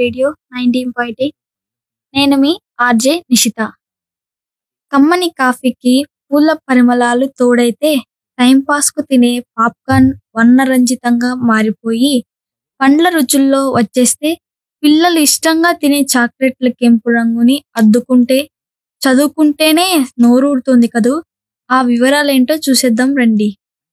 radio nineteen point eight నేను మీ RJ నిషిత కమ్మని కాఫీకి పూల పరిమళాలు తోడైతే టైంపాస్కు తినే పాప్కార్న్ వర్ణరంజితంగా మారిపోయి పండ్ల రుచుల్లో వచ్చేస్తే పిల్లలు ఇష్టంగా తినే చాక్లెట్ల కెంపు రంగుని అద్దుకుంటే చదువుకుంటేనే నోరూరుతుంది కదూ ఆ వివరాలేంటో చూసేద్దాం రండి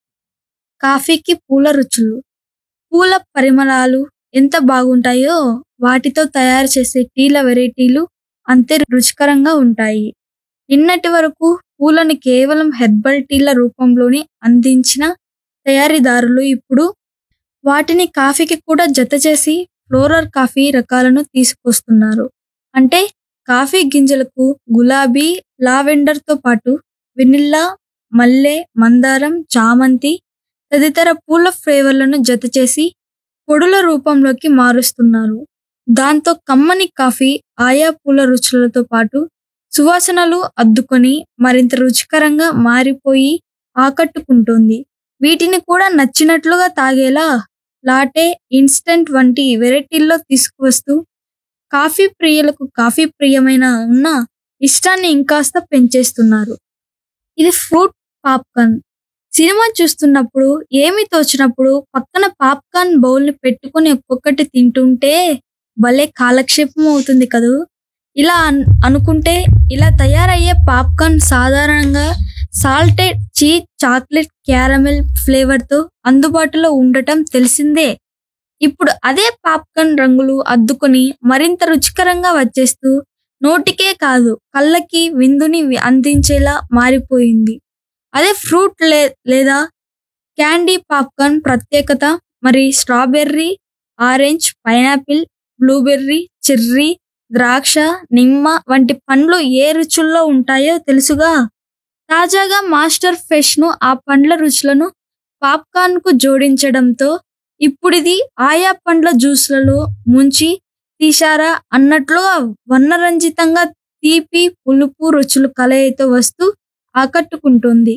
కాఫీకి పూల రుచులు పూల పరిమళాలు ఎంత బాగుంటాయో వాటితో తయారు చేసే టీల వెరైటీలు అంతే రుచికరంగా ఉంటాయి నిన్నటి వరకు పూలను కేవలం హెర్బల్ టీల రూపంలోనే అందించిన తయారీదారులు ఇప్పుడు వాటిని కాఫీకి కూడా జత చేసి ఫ్లోరల్ కాఫీ రకాలను తీసుకొస్తున్నారు అంటే కాఫీ గింజలకు గులాబీ లావెండర్తో పాటు వెనిల్లా మల్లె మందారం చామంతి తదితర పూల ఫ్లేవర్లను జత చేసి పొడుల రూపంలోకి మారుస్తున్నారు దాంతో కమ్మని కాఫీ ఆయా పూల రుచులతో పాటు సువాసనలు అద్దుకొని మరింత రుచికరంగా మారిపోయి ఆకట్టుకుంటుంది వీటిని కూడా నచ్చినట్లుగా తాగేలా లాటే ఇన్స్టంట్ వంటి వెరైటీల్లో తీసుకువస్తూ కాఫీ ప్రియులకు కాఫీ ప్రియమైన ఉన్న ఇష్టాన్ని ఇంకాస్త పెంచేస్తున్నారు ఇది ఫ్రూట్ పాప్కార్న్ సినిమా చూస్తున్నప్పుడు ఏమి తోచినప్పుడు పక్కన పాప్కార్న్ బౌల్ని పెట్టుకుని ఒక్కొక్కటి తింటుంటే భలే కాలక్షేపం అవుతుంది కదూ ఇలా అన్- అనుకుంటే ఇలా తయారయ్యే పాప్కార్న్ సాధారణంగా సాల్టెడ్ చీజ్ చాక్లెట్ క్యారమెల్ ఫ్లేవర్తో అందుబాటులో ఉండటం తెలిసిందే ఇప్పుడు అదే పాప్కార్న్ రంగులు అద్దుకొని మరింత రుచికరంగా వచ్చేస్తూ నోటికే కాదు కళ్ళకి విందుని వి- అందించేలా మారిపోయింది అదే ఫ్రూట్ లే లేదా క్యాండీ పాప్కార్న్ ప్రత్యేకత మరి strawberry orange pineapple blueberry cherry ద్రాక్ష నిమ్మ వంటి పండ్లు ఏ రుచుల్లో ఉంటాయో తెలుసుగా తాజాగా మాస్టర్ ఫ్రెష్ ను ఆ పండ్ల రుచులను పాప్కార్న్ కు జోడించడంతో ఇప్పుడిది ఆయా పండ్ల జ్యూస్లలో ముంచి తీశారా అన్నట్లుగా వర్ణరంజితంగా తీపి పులుపు రుచులు కలయితో వస్తూ ఆకట్టుకుంటుంది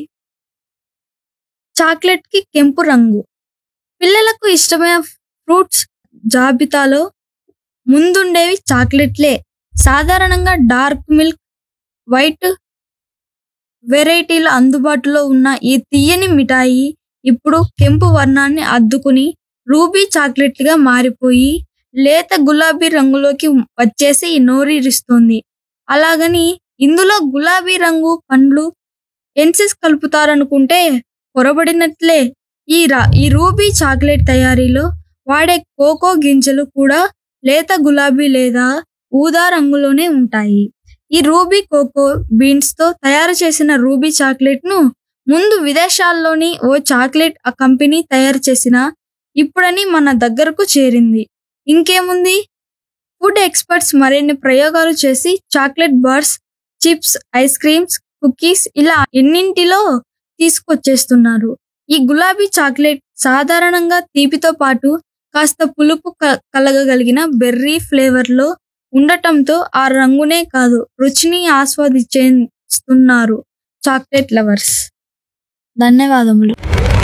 చాక్లెట్ కి కెంపు రంగు పిల్లలకు ఇష్టమైన ఫ్రూట్స్ జాబితాలో ముందుండేవి చాక్లెట్లే సాధారణంగా డార్క్ మిల్క్ వైట్ వెరైటీలు అందుబాటులో ఉన్న ఈ తీయని మిఠాయి ఇప్పుడు కెంపు వర్ణాన్ని అద్దుకుని రూబీ చాక్లెట్లుగా మారిపోయి లేత గులాబీ రంగులోకి వచ్చేసి నోరిరుస్తుంది అలాగని ఇందులో గులాబీ రంగు పండ్లు ఎన్సిస్ కలుపుతారనుకుంటే పొరబడినట్లే ఈ రా ఈ రూబీ చాక్లెట్ తయారీలో వాడే కోకో గింజలు కూడా లేత గులాబీ లేదా ఊదా రంగులోనే ఉంటాయి ఈ రూబీ కోకో బీన్స్ తో తయారు చేసిన రూబీ చాక్లెట్ ను ముందు విదేశాల్లోని ఓ చాక్లెట్ ఆ కంపెనీ తయారు చేసిన ఇప్పుడని మన దగ్గరకు చేరింది ఇంకేముంది ఫుడ్ ఎక్స్పర్ట్స్ మరిన్ని ప్రయోగాలు చేసి chocolate bars chips ice creams cookies ఇలా ఎన్నింటిలో తీసుకొచ్చేస్తున్నారు ఈ గులాబీ చాక్లెట్ సాధారణంగా తీపితో పాటు కాస్త పులుపు క- కలగగలిగిన బెర్రీ ఫ్లేవర్ లో ఉండటంతో ఆ రంగునే కాదు రుచిని ఆస్వాదించేస్తున్నారు చాక్లెట్ లవర్స్ ధన్యవాదములు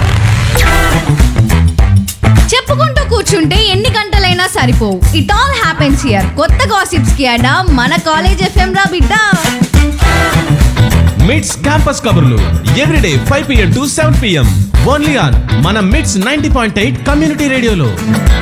చెప్పుకుంటూ కూర్చుంటే ఎన్ని గంటలైనా సరిపోవు ఇట్ ఆల్ హ్యాపెన్స్ హియర్ కొత్త గాసిప్స్ కి అడా మన కాలేజ్ ఎఫ్ఎం రా బిడ్డ మిడ్స్ క్యాంపస్ కబుర్లు everyday five P M to seven P M only on మన Mids ninety point eight community రేడియోలో